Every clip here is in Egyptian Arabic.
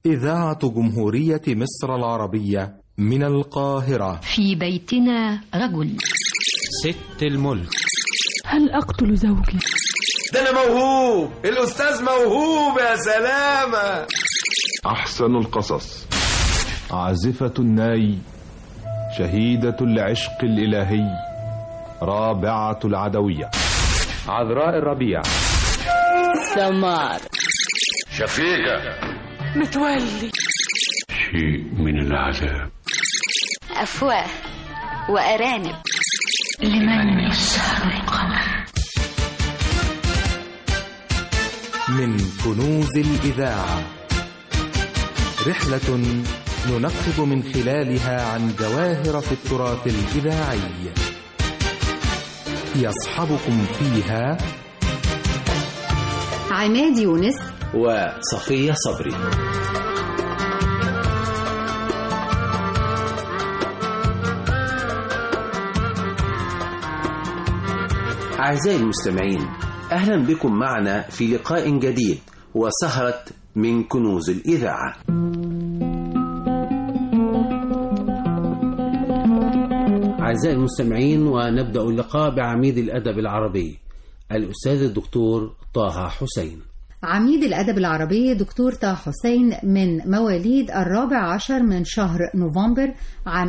إذاعة جمهورية مصر العربية من القاهرة في بيتنا رجل ست الملك هل أقتل زوجي؟ ده أنا موهوب الأستاذ موهوب يا سلامة أحسن القصص عازفة الناي شهيدة العشق الإلهي رابعة العدوية عذراء الربيع سمار شفيقة متولي شيء من العذاب أفواه وأرانب لمن يسهر القمر من كنوز الإذاعة رحلة ننقب من خلالها عن جواهر في التراث الإذاعي يصحبكم فيها عماد يونس وصفية صبري أعزائي المستمعين أهلا بكم معنا في لقاء جديد وسهرة من كنوز الإذاعة أعزائي المستمعين ونبدأ اللقاء بعميد الأدب العربي الأستاذ الدكتور طه حسين عميد الأدب العربي دكتور طه حسين من مواليد الرابع عشر من شهر نوفمبر عام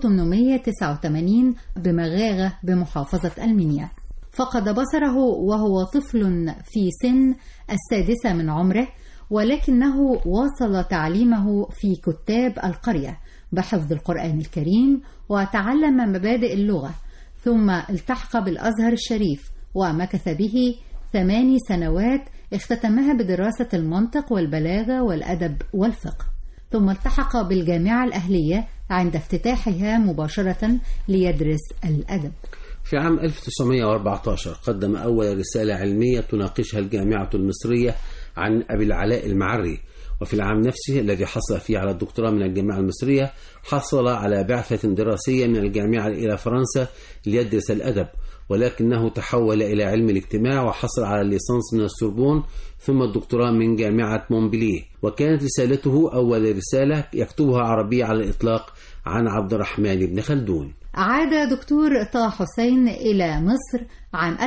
1889 بمغاغة بمحافظة المنيا فقد بصره وهو طفل في سن السادسة من عمره ولكنه واصل تعليمه في كتاب القرية بحفظ القرآن الكريم وتعلم مبادئ اللغة ثم التحق بالأزهر الشريف ومكث به ثماني سنوات اختتمها بدراسة المنطق والبلاغة والأدب والفقه ثم التحق بالجامعة الأهلية عند افتتاحها مباشرة ليدرس الأدب في عام 1914 قدم أول رسالة علمية تناقشها الجامعة المصرية عن أبي العلاء المعري وفي العام نفسه الذي حصل فيه على الدكتوراه من الجامعة المصرية حصل على بعثة دراسية من الجامعة إلى فرنسا ليدرس الأدب ولكنه تحول إلى علم الاجتماع وحصل على الليسانس من السوربون ثم الدكتوراه من جامعة مونبليه وكانت رسالته أول رسالة يكتبها عربية على الإطلاق عن عبد الرحمن بن خلدون عاد دكتور طه حسين إلى مصر عام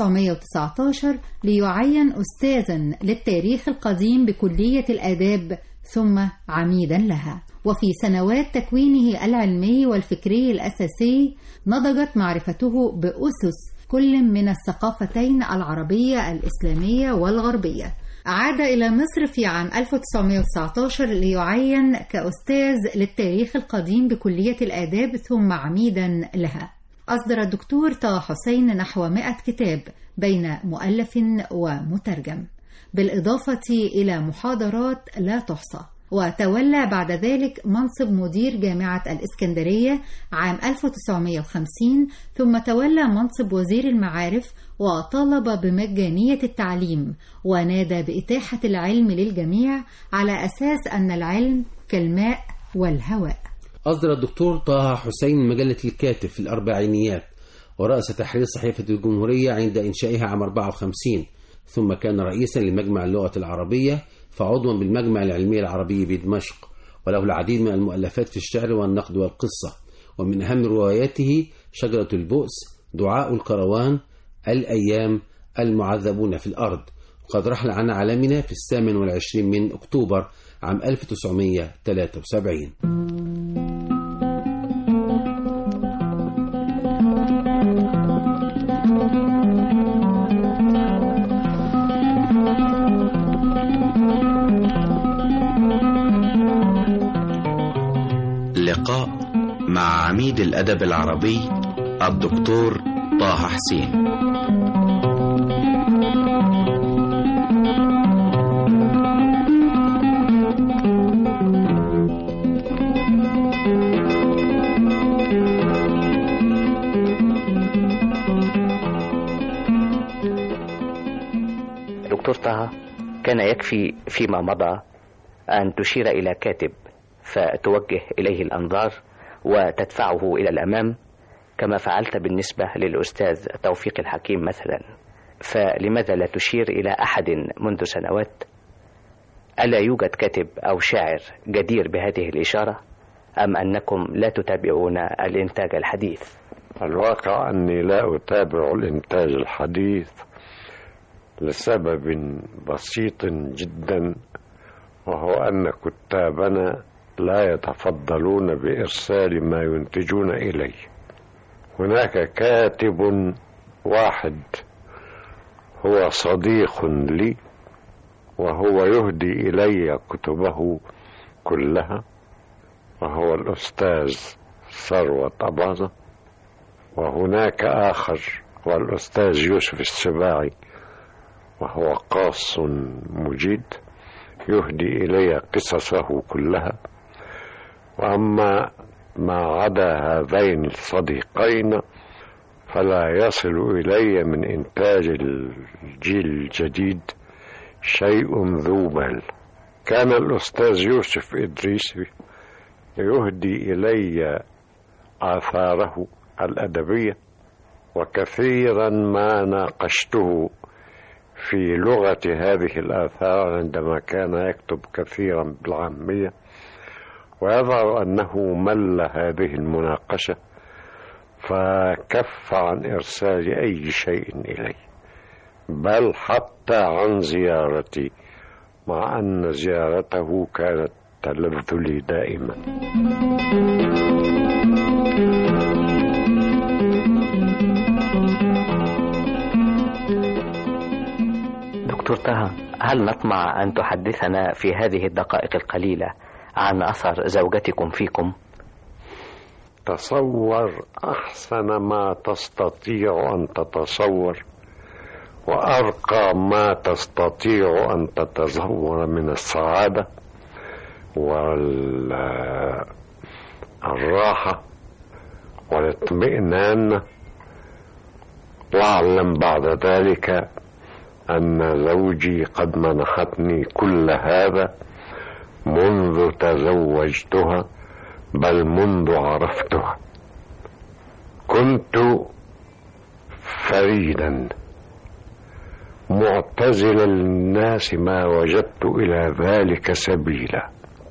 1919 ليعين أستاذا للتاريخ القديم بكلية الآداب ثم عميدا لها وفي سنوات تكوينه العلمي والفكري الأساسي نضجت معرفته بأسس كل من الثقافتين العربية الإسلامية والغربية عاد إلى مصر في عام 1919 ليعين كأستاذ للتاريخ القديم بكلية الآداب ثم عميدا لها أصدر الدكتور طه حسين نحو 100 كتاب بين مؤلف ومترجم بالإضافة إلى محاضرات لا تحصى وتولى بعد ذلك منصب مدير جامعة الإسكندرية عام 1950 ثم تولى منصب وزير المعارف وطالب بمجانية التعليم ونادى بإتاحة العلم للجميع على أساس أن العلم كالماء والهواء أصدر الدكتور طه حسين مجلة الكاتب في الأربعينيات ورأس تحرير صحيفة الجمهورية عند إنشائها عام 54 ثم كان رئيسا لمجمع اللغة العربية فعضوا بالمجمع العلمي العربي بدمشق وله العديد من المؤلفات في الشعر والنقد والقصة ومن أهم رواياته شجرة البؤس دعاء الكروان الأيام المعذبون في الأرض وقد رحل عن عالمنا في الثامن والعشرين من أكتوبر عام 1973 لقاء مع عميد الأدب العربي الدكتور طه حسين دكتور طه كان يكفي فيما مضى أن تشير إلى كاتب فتوجه إليه الأنظار وتدفعه إلى الأمام كما فعلت بالنسبة للأستاذ توفيق الحكيم مثلا فلماذا لا تشير إلى أحد منذ سنوات ألا يوجد كاتب أو شاعر جدير بهذه الإشارة أم أنكم لا تتابعون الإنتاج الحديث الواقع أني لا أتابع الإنتاج الحديث لسبب بسيط جدا وهو أن كتابنا لا يتفضلون بإرسال ما ينتجون إلي هناك كاتب واحد هو صديق لي وهو يهدي إلي كتبه كلها وهو الأستاذ ثروة أباظة وهناك آخر هو الأستاذ يوسف السباعي وهو قاص مجيد يهدي إلي قصصه كلها وأما ما عدا هذين الصديقين فلا يصل إلي من إنتاج الجيل الجديد شيء ذو بال كان الأستاذ يوسف إدريس يهدي إلي آثاره الأدبية وكثيرا ما ناقشته في لغة هذه الآثار عندما كان يكتب كثيرا بالعامية ويظهر أنه مل هذه المناقشة فكف عن إرسال أي شيء إلي بل حتى عن زيارتي مع أن زيارته كانت تلذ لي دائما دكتور طه هل نطمع أن تحدثنا في هذه الدقائق القليلة عن أثر زوجتكم فيكم؟ تصور أحسن ما تستطيع أن تتصور وأرقى ما تستطيع أن تتصور من السعادة والراحة والاطمئنان واعلم بعد ذلك أن زوجي قد منحتني كل هذا منذ تزوجتها بل منذ عرفتها كنت فريدا معتزلا للناس ما وجدت الى ذلك سبيلا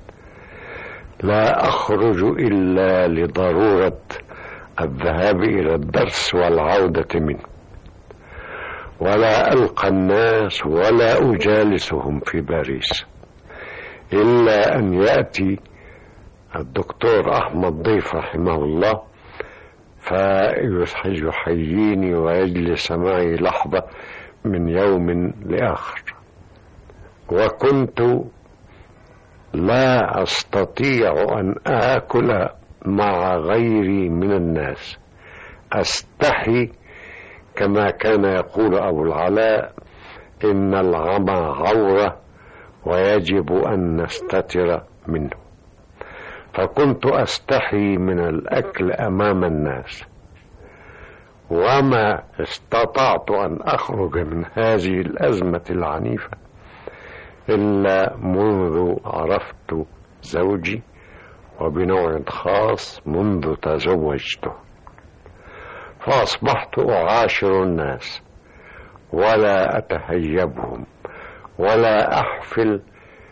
لا اخرج الا لضروره الذهاب الى الدرس والعوده منه ولا القى الناس ولا اجالسهم في باريس الا ان ياتي الدكتور احمد ضيف رحمه الله فيحييني ويجلس معي لحظه من يوم لاخر وكنت لا استطيع ان اكل مع غيري من الناس استحي كما كان يقول ابو العلاء ان العمى عوره ويجب ان نستتر منه فكنت استحي من الاكل امام الناس وما استطعت ان اخرج من هذه الازمه العنيفه الا منذ عرفت زوجي وبنوع خاص منذ تزوجته فاصبحت اعاشر الناس ولا اتهيبهم ولا احفل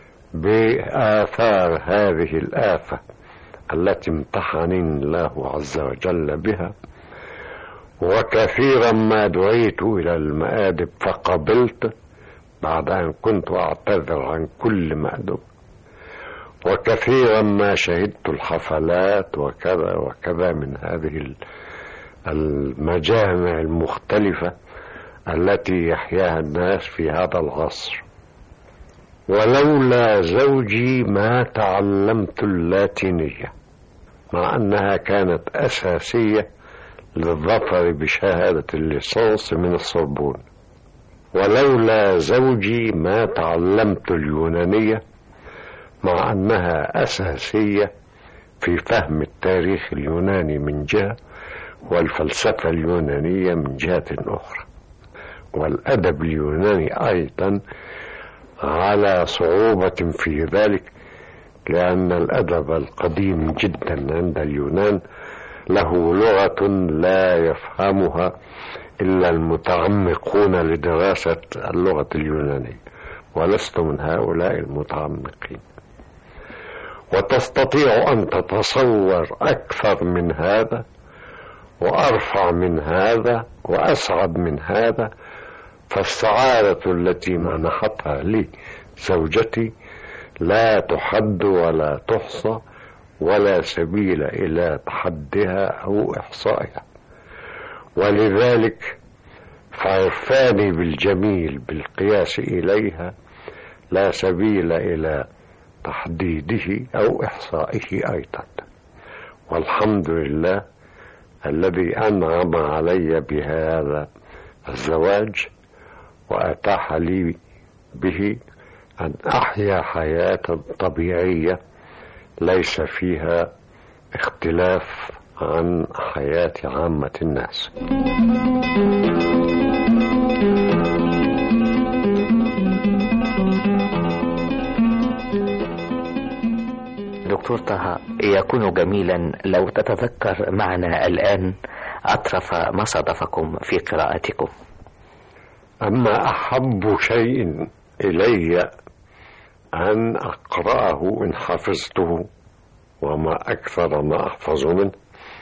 باثار هذه الافه التي امتحنني الله عز وجل بها وكثيرا ما دعيت الى المآدب فقبلت بعد ان كنت اعتذر عن كل مأدب وكثيرا ما شهدت الحفلات وكذا وكذا من هذه المجامع المختلفه التي يحياها الناس في هذا العصر ولولا زوجي ما تعلمت اللاتينيه مع انها كانت اساسيه للظفر بشهاده الليسانس من الصربون ولولا زوجي ما تعلمت اليونانيه مع انها اساسيه في فهم التاريخ اليوناني من جهه والفلسفه اليونانيه من جهه اخرى والادب اليوناني ايضا على صعوبه في ذلك لان الادب القديم جدا عند اليونان له لغه لا يفهمها الا المتعمقون لدراسه اللغه اليونانيه ولست من هؤلاء المتعمقين وتستطيع أن تتصور أكثر من هذا وأرفع من هذا وأسعد من هذا فالسعادة التي منحتها لي زوجتي لا تحد ولا تحصى ولا سبيل إلى تحدها أو إحصائها ولذلك فعرفاني بالجميل بالقياس إليها لا سبيل إلى تحديده أو إحصائه أيضا والحمد لله الذي أنعم علي بهذا الزواج وأتاح لي به أن أحيا حياة طبيعية ليس فيها اختلاف عن حياة عامة الناس دكتور طه يكون جميلا لو تتذكر معنا الآن أطرف ما صادفكم في قراءتكم أما أحب شيء إلي أن أقرأه إن حفظته وما أكثر ما أحفظ منه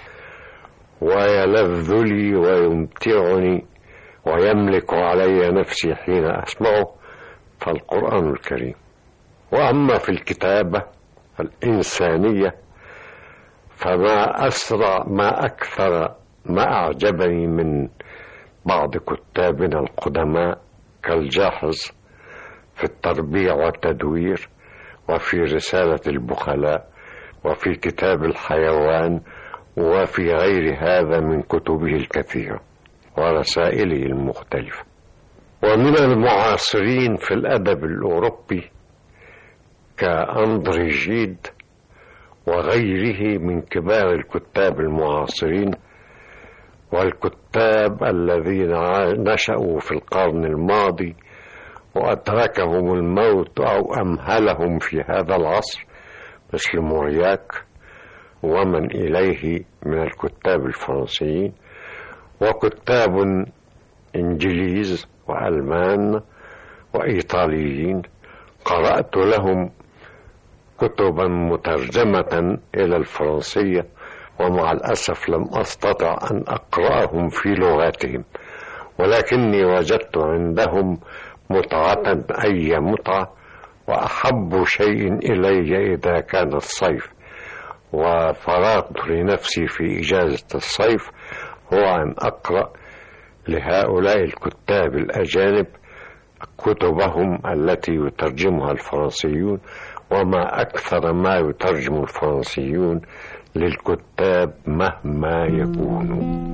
ويلذ لي ويمتعني ويملك علي نفسي حين أسمعه فالقرآن الكريم وأما في الكتابة الإنسانية فما أسرع ما أكثر ما أعجبني من بعض كتابنا القدماء كالجاحظ في التربيع والتدوير وفي رسالة البخلاء وفي كتاب الحيوان وفي غير هذا من كتبه الكثيرة ورسائله المختلفة ومن المعاصرين في الأدب الأوروبي كأندري جيد وغيره من كبار الكتاب المعاصرين والكتاب الذين نشأوا في القرن الماضي وأدركهم الموت أو أمهلهم في هذا العصر مثل مورياك ومن إليه من الكتاب الفرنسيين وكتاب إنجليز وألمان وإيطاليين قرأت لهم كتبا مترجمة إلى الفرنسية ومع الأسف لم أستطع أن أقرأهم في لغاتهم ولكني وجدت عندهم متعة أي متعة وأحب شيء إلي إذا كان الصيف وفرغت لنفسي في إجازة الصيف هو أن أقرأ لهؤلاء الكتاب الأجانب كتبهم التي يترجمها الفرنسيون وما أكثر ما يترجم الفرنسيون للكتاب مهما يكونوا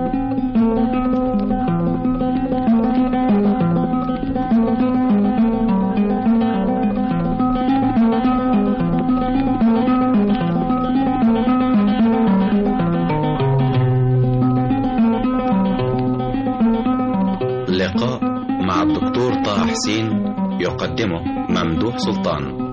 لقاء مع الدكتور طه حسين يقدمه ممدوح سلطان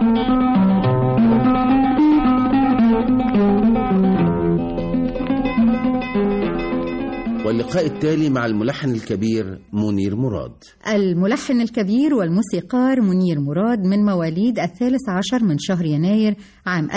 واللقاء التالي مع الملحن الكبير منير مراد الملحن الكبير والموسيقار منير مراد من مواليد الثالث عشر من شهر يناير عام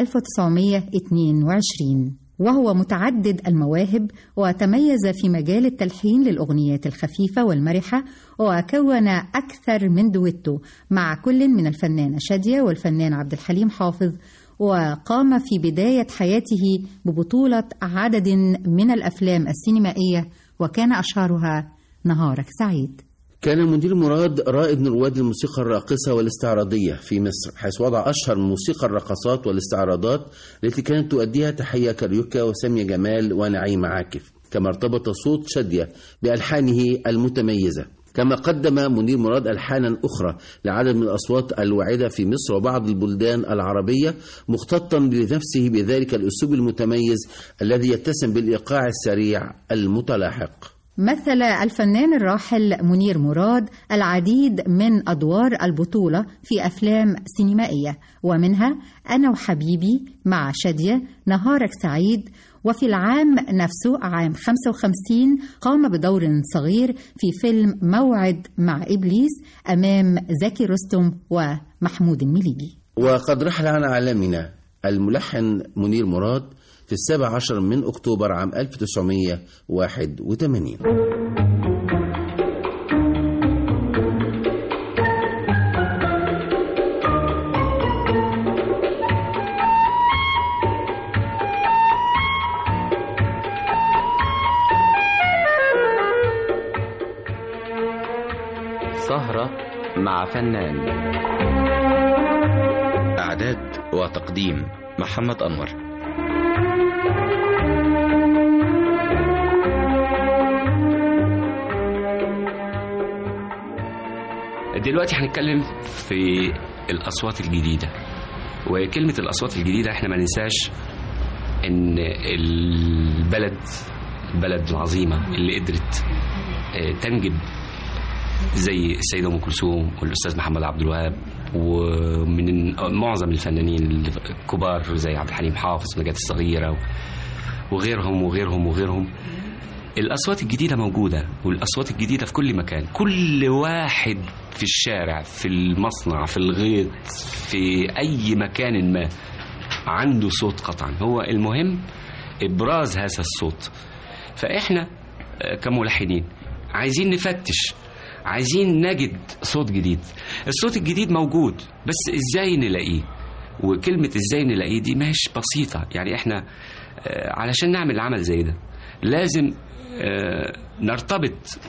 1922 وهو متعدد المواهب وتميز في مجال التلحين للأغنيات الخفيفة والمرحة وكون أكثر من دويتو مع كل من الفنانة شادية والفنان عبد الحليم حافظ وقام في بداية حياته ببطولة عدد من الأفلام السينمائية وكان أشهرها نهارك سعيد كان المدير مراد رائد من رواد الموسيقى الراقصة والاستعراضية في مصر حيث وضع أشهر موسيقى الرقصات والاستعراضات التي كانت تؤديها تحية كاريوكا وسامية جمال ونعيم عاكف كما ارتبط صوت شادية بألحانه المتميزة كما قدم منير مراد ألحانا أخرى لعدد من الأصوات الواعدة في مصر وبعض البلدان العربية مختطا لنفسه بذلك الأسلوب المتميز الذي يتسم بالإيقاع السريع المتلاحق مثل الفنان الراحل منير مراد العديد من أدوار البطولة في أفلام سينمائية ومنها أنا وحبيبي مع شادية نهارك سعيد وفي العام نفسه عام 55 قام بدور صغير في فيلم موعد مع إبليس أمام زكي رستم ومحمود المليجي وقد رحل عن عالمنا الملحن منير مراد في السابع عشر من أكتوبر عام 1981 سهرة مع فنان إعداد وتقديم محمد أنور دلوقتي هنتكلم في الأصوات الجديدة وكلمة الأصوات الجديدة احنا ما ننساش إن البلد البلد العظيمة اللي قدرت تنجب زي السيدة أم كلثوم والأستاذ محمد عبد الوهاب ومن معظم الفنانين الكبار زي عبد الحليم حافظ نجاة الصغيرة وغيرهم وغيرهم وغيرهم الأصوات الجديدة موجودة والأصوات الجديدة في كل مكان كل واحد في الشارع في المصنع في الغيط في أي مكان ما عنده صوت قطعا هو المهم إبراز هذا الصوت فإحنا كملحنين عايزين نفتش عايزين نجد صوت جديد الصوت الجديد موجود بس ازاي نلاقيه وكلمة ازاي نلاقيه دي مش بسيطة يعني احنا علشان نعمل عمل زي ده لازم نرتبط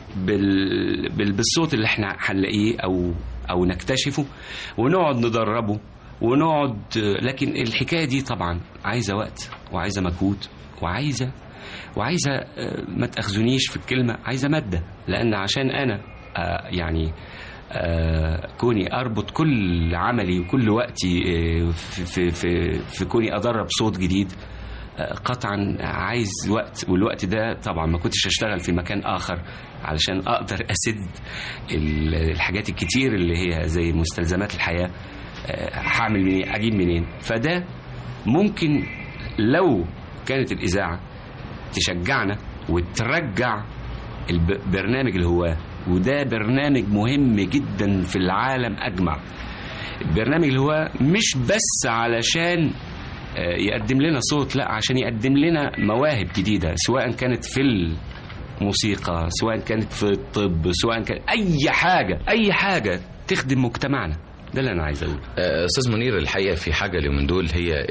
بالصوت اللي احنا هنلاقيه او او نكتشفه ونقعد ندربه ونقعد لكن الحكايه دي طبعا عايزه وقت وعايزه مجهود وعايزه وعايزه ما تاخذونيش في الكلمه عايزه ماده لان عشان انا يعني كوني اربط كل عملي وكل وقتي في في في, في كوني ادرب صوت جديد قطعا عايز وقت والوقت ده طبعا ما كنتش اشتغل في مكان اخر علشان اقدر اسد الحاجات الكتير اللي هي زي مستلزمات الحياه هعمل منين اجيب منين فده ممكن لو كانت الاذاعه تشجعنا وترجع البرنامج الهواه وده برنامج مهم جدا في العالم اجمع البرنامج اللي هو مش بس علشان يقدم لنا صوت لا عشان يقدم لنا مواهب جديده سواء كانت في الموسيقى سواء كانت في الطب سواء كان اي حاجه اي حاجه تخدم مجتمعنا ده اللي انا عايز اقوله استاذ منير الحقيقه في حاجه اليومين دول هي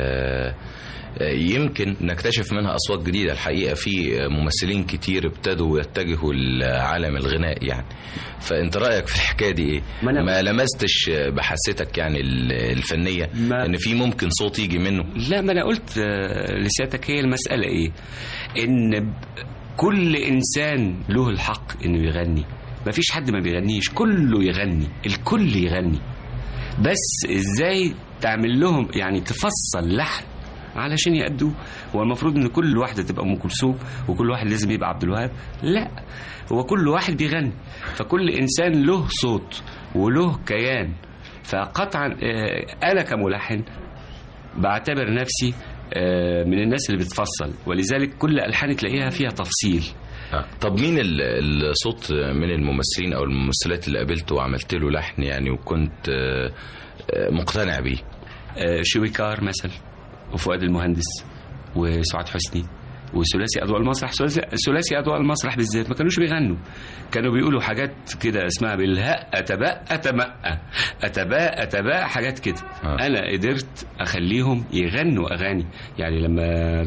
يمكن نكتشف منها اصوات جديده الحقيقه في ممثلين كتير ابتدوا يتجهوا لعالم الغناء يعني فانت رايك في الحكايه دي ايه ما, ما لمستش بحاستك يعني الفنيه ما ان في ممكن صوت يجي منه لا ما انا قلت لسيادتك هي المساله ايه ان كل انسان له الحق انه يغني ما فيش حد ما بيغنيش كله يغني الكل يغني بس ازاي تعمل لهم يعني تفصل لحن علشان يأدوا هو المفروض ان كل واحده تبقى ام كلثوم وكل واحد لازم يبقى عبد الوهاب لا هو كل واحد بيغني فكل انسان له صوت وله كيان فقطعا انا كملحن بعتبر نفسي من الناس اللي بتفصل ولذلك كل الحان تلاقيها فيها تفصيل آه. طب مين الصوت من الممثلين او الممثلات اللي قابلته وعملت له لحن يعني وكنت مقتنع بيه شويكار مثلا وفؤاد المهندس وسعاد حسني وثلاثي اضواء المسرح ثلاثي اضواء المسرح بالذات ما كانوش بيغنوا كانوا بيقولوا حاجات كده اسمها بالهاء اتباء اتمأ اتباء اتباء حاجات كده آه. انا قدرت اخليهم يغنوا اغاني يعني لما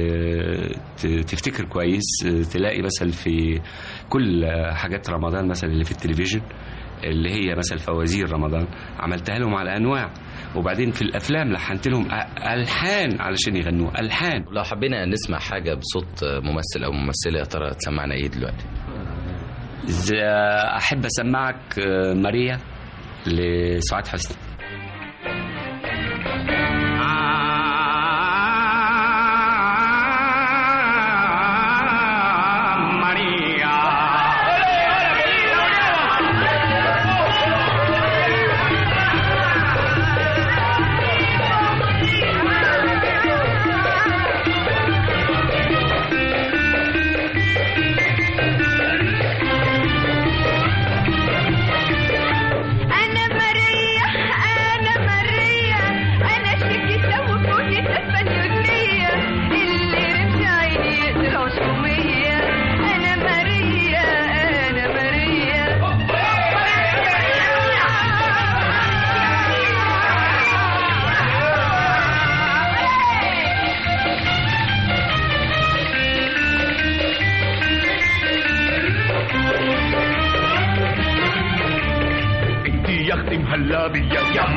تفتكر كويس تلاقي مثلا في كل حاجات رمضان مثلا اللي في التلفزيون اللي هي مثلا فوازير رمضان عملتها لهم على انواع وبعدين في الافلام لحنت لهم الحان علشان يغنوا الحان لو حبينا نسمع حاجه بصوت ممثل او ممثله يا ترى تسمعنا ايه دلوقتي احب اسمعك ماريا لسعاد حسني Maria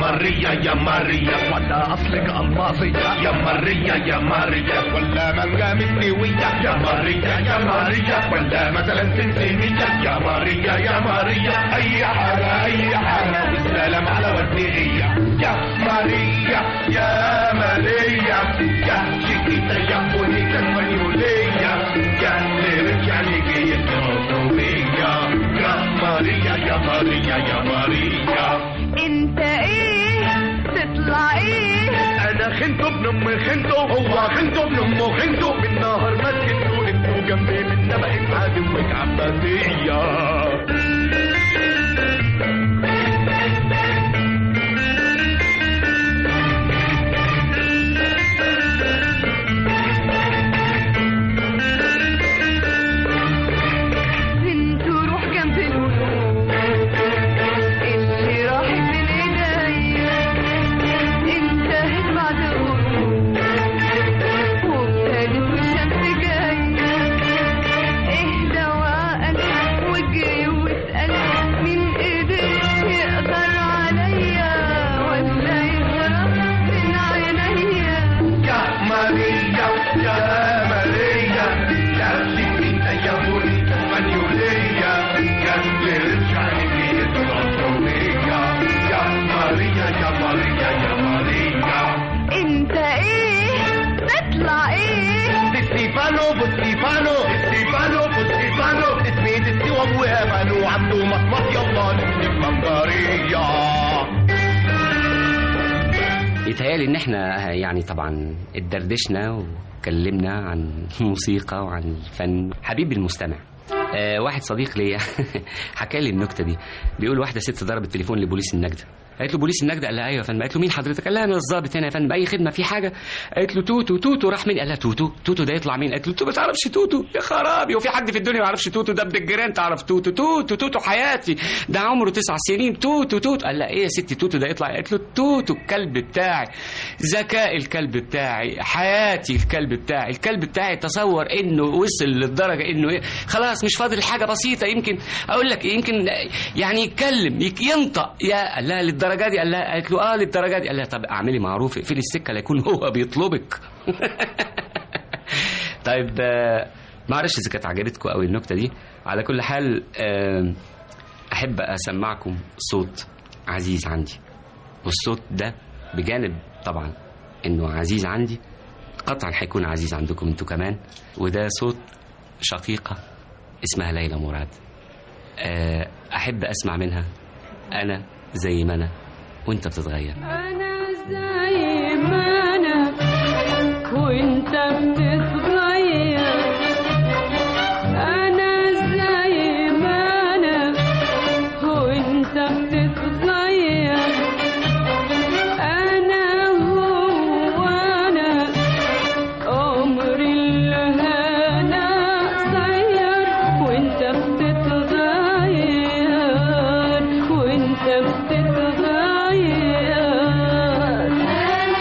ماريا يا ماريا ولا اصلك الماظية يا ماريا يا ماريا ولا مانجا مستوية يا ماريا يا ماريا ولا مثلا سمسمية يا ماريا يا ماريا اي حاجة اي حاجة والسلام على وزنية يا ماريا يا ماريا يا شكيتا يا بونيتا اسبانيولية يا ليرجع ليجي يا ماريا يا ماريا يا ماريا انت ايه تطلع ايه انا خنته ابن ام خنته هو خنته ابن ام خنته من نهر ما تخنتوا انتوا جنبي من نبقت عدوك عباسية انتوا روح جنب القلوب اللي راحت من ايديا انتهت بعد غروب وابتدت والشمس جايه اهدى وعقل واجري واسال مين قدر يقدر عليا ولا يهرب من عينيا يا ماريا يا ماريا يا شكيتا يا بونيتا اسبانيولية يا ترجع لي الأسطورية يا ماريا يا ماريا يا ماريا انت ايه تطلع ايه ستيفانو بستيفانو ستيفانو بستيفانو اسمي دستي وابويا مانو عنده مصمت يلا نسمي المنظرية يتهيألي ان احنا يعني طبعا اتدردشنا واتكلمنا عن الموسيقى وعن الفن حبيبي المستمع آه واحد صديق ليا حكى لي النكته دي بيقول واحده ست ضربت تليفون لبوليس النجده قالت له بوليس النجده قال لها ايوه يا فندم قالت له مين حضرتك قال لها انا الظابط هنا يا فندم اي خدمه في حاجه قالت له توتو توتو راح مين قال لها توتو توتو ده يطلع مين قالت له انت ما تعرفش توتو يا خرابي وفي حد في الدنيا ما يعرفش توتو ده ابن الجيران تعرف توتو توتو توتو حياتي ده عمره تسع سنين توتو توتو قال لها ايه يا ستي توتو ده يطلع قالت له توتو الكلب بتاعي ذكاء الكلب بتاعي حياتي الكلب بتاعي الكلب بتاعي تصور انه وصل للدرجه انه إيه خلاص مش فاضل حاجه بسيطه يمكن اقول لك إيه، يمكن يعني يتكلم يك- ينطق يا قال لها للدرجه دي قال لها قالت له اه للدرجه دي قال لها طب اعملي معروف اقفلي السكه لا يكون هو بيطلبك طيب آه، ما اعرفش اذا كانت عجبتكم قوي النكته دي على كل حال آه، احب اسمعكم صوت عزيز عندي والصوت ده بجانب طبعا انه عزيز عندي قطعا هيكون عزيز عندكم انتوا كمان وده صوت شقيقة اسمها ليلى مراد آه، احب اسمع منها انا زي ما انا وانت بتتغير أنا زي ما أنا وأنت بتتغير أنا زي ما أنا وأنت بتتغير أنا هو أنا عمري اللي هنا قصير وأنت بتتغير وأنت بتتغير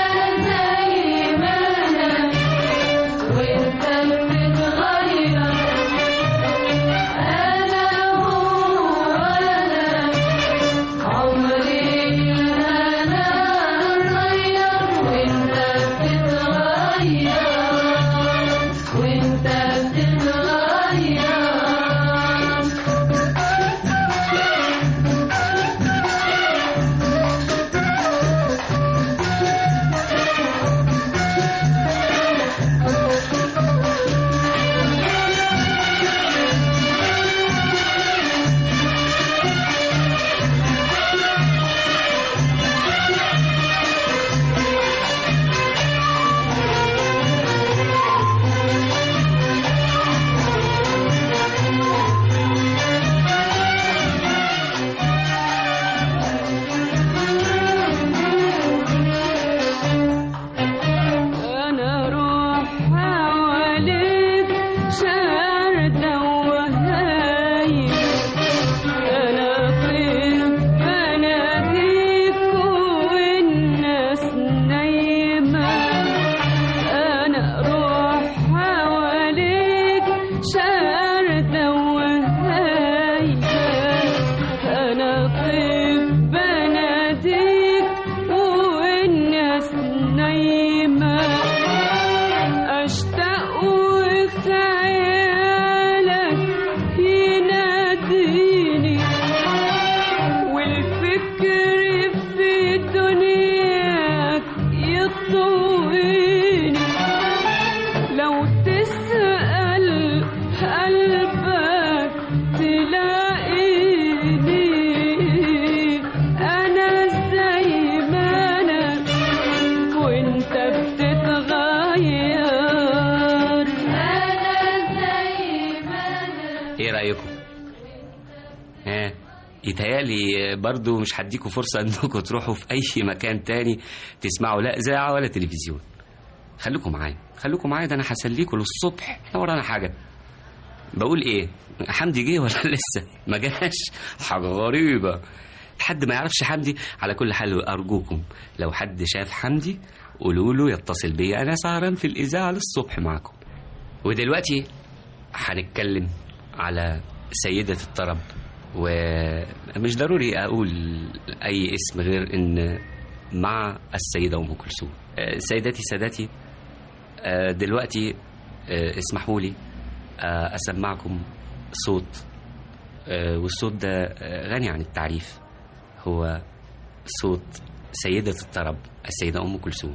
نايمة أشتاق وخيالك يناديني والفكر في دنياك يطويني لو تسأل قلبك تلاقيني أنا زي ما أنا وأنت بتتغير أنا زي ما أنا ايه رايكم ها يتهيألي برضو مش هديكوا فرصة انكم تروحوا في أي مكان تاني تسمعوا لا إذاعة ولا تلفزيون خليكم معايا خليكم معايا ده أنا هسليكوا للصبح لا ورانا حاجة بقول إيه حمدي جه ولا لسه ما جاش حاجة غريبة حد ما يعرفش حمدي على كل حال أرجوكم لو حد شاف حمدي قولوا له يتصل بيا أنا سهران في الإذاعة للصبح معاكم ودلوقتي هنتكلم على سيدة الطرب ومش ضروري أقول أي اسم غير إن مع السيدة أم كلثوم آه، سيداتي سادتي آه، دلوقتي آه، اسمحوا لي آه، أسمعكم صوت آه، والصوت ده آه، غني عن التعريف هو صوت سيدة الطرب السيدة أم كلثوم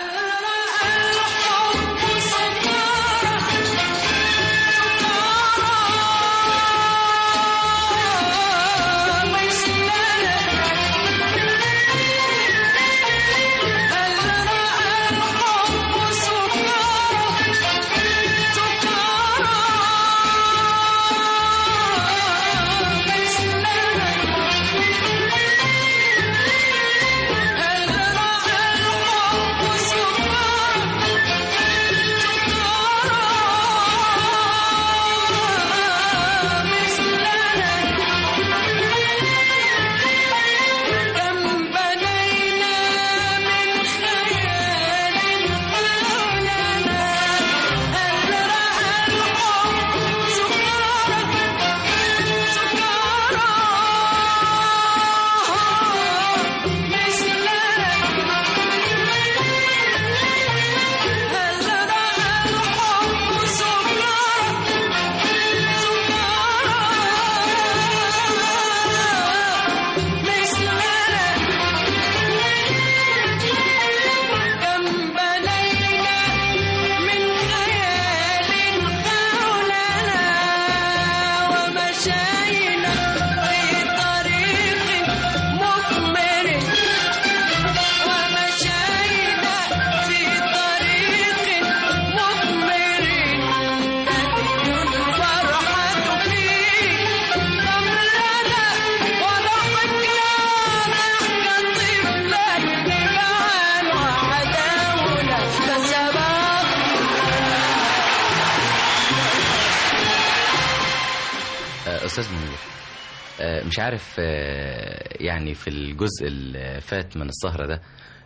آه، استاذ منير آه، مش عارف آه، يعني في الجزء اللي فات من السهرة ده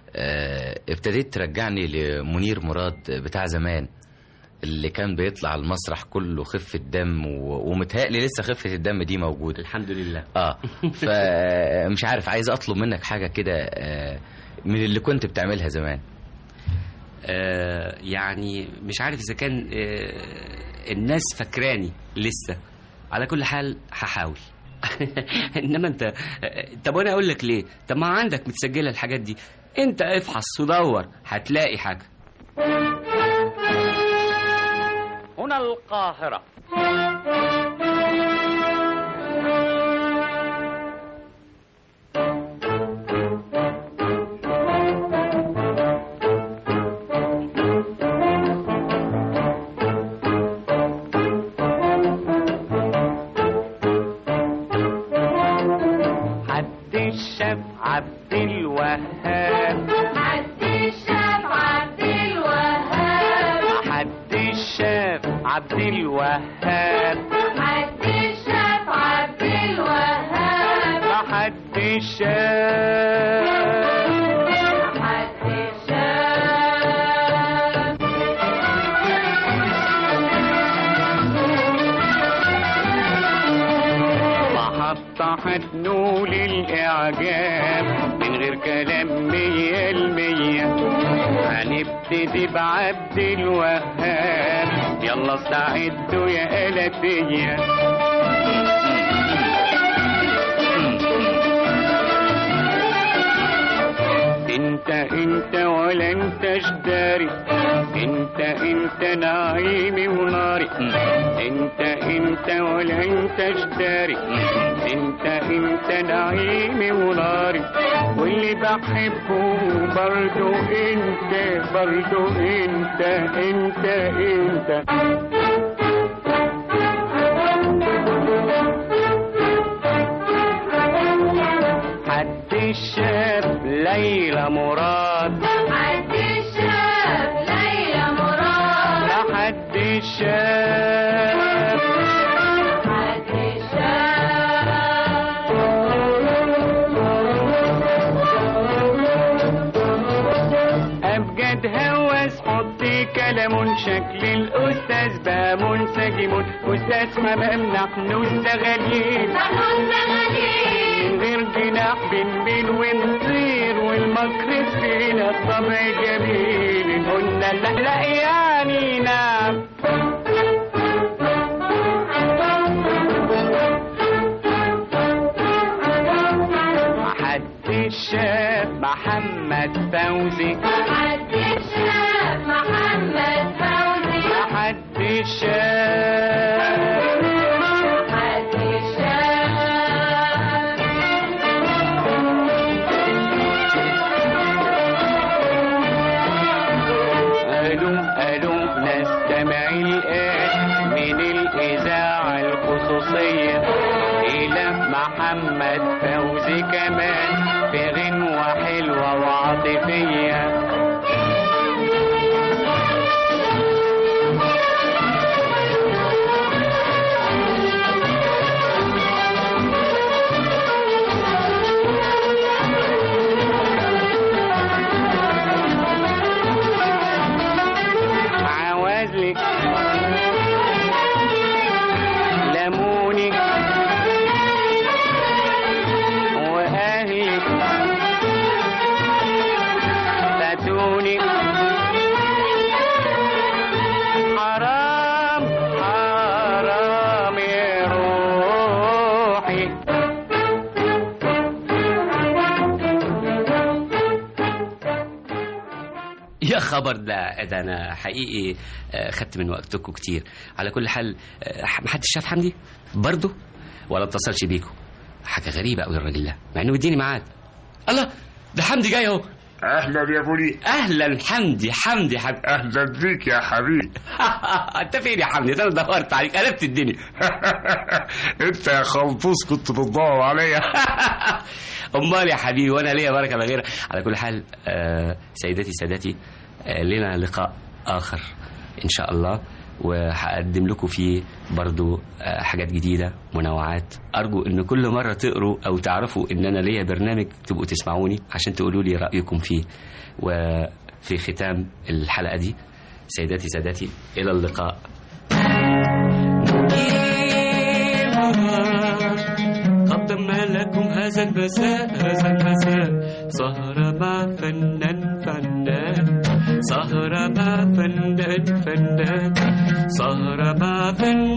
آه، ابتديت ترجعني لمنير مراد بتاع زمان اللي كان بيطلع المسرح كله خفة دم و... ومتهيألي لسه خفة الدم دي موجودة الحمد لله اه فمش عارف عايز اطلب منك حاجة كده آه، من اللي كنت بتعملها زمان آه، يعني مش عارف اذا كان آه، الناس فاكراني لسه على كل حال هحاول انما انت آه، طب وانا اقول لك ليه طب ما عندك متسجله الحاجات دي انت افحص ودور هتلاقي حاجه هنا القاهرة حد الشاب عبد الوهاب حد الشاب عبد الوهاب حد الشاب عبد الوهاب حد الشاب عبد الوهاب حد الشاب حد الشاب محطة هتنول الإعجاب من غير كلام مية المية هنبتدي بعبد الوهاب يلا استعدوا يا قلبية انت انت ولا انت جداري انت انت نعيمي وناري انت انت ولا انت جداري انت انت نعيمي وناري واللي بحبه برضو انت برضو انت انت انت حد الشاب ليلى مراد حد الشاب ليلى مراد لا حد الشاب حد أبجد هوس حطي كلام شكل الأستاذ بقى منسجم أستاذ حمام نحن الزغالين نحن الزغالين من غير جناح بنبين ونطير والمكر فينا الطبع جميل قلنا لا لا يعني نعم حد شاف محمد فوزي حد الشاب محمد فوزي حد شاف حد الشاب قالوا قالوا نستمع الآن من الإذاعة الخصوصية إلى محمد فوزي كمان في غنوة حلوة وعاطفية عوازلك لمونك وأهلك فاتونك حرام حرام يا روحي يا خبر ده ده انا حقيقي آه، خدت من وقتكم كتير على كل حال آه، محدش شاف حمدي برضه ولا اتصلش بيكم حاجه غريبه قوي الراجل ده مع انه مديني ميعاد الله ده حمدي جاي اهو اهلا يا بولي اهلا حمدي حمدي حمدي اهلا بيك يا حبيبي انت فين يا حمدي ده انا دورت عليك قلبت الدنيا انت يا خلبوس كنت بتدور عليا امال يا حبيبي وانا ليا بركه غيرها على كل حال آه سيداتي سادتي آه لنا لقاء اخر ان شاء الله وهقدم لكم فيه برضو آه حاجات جديدة منوعات أرجو إن كل مرة تقروا أو تعرفوا إن أنا ليا برنامج تبقوا تسمعوني عشان تقولوا لي رأيكم فيه وفي ختام الحلقة دي سيداتي سادتي إلى اللقاء قدم لكم هذا المساء هذا المساء سهرة مع فنان فنان سهرة مع فنان فنان سهرة مع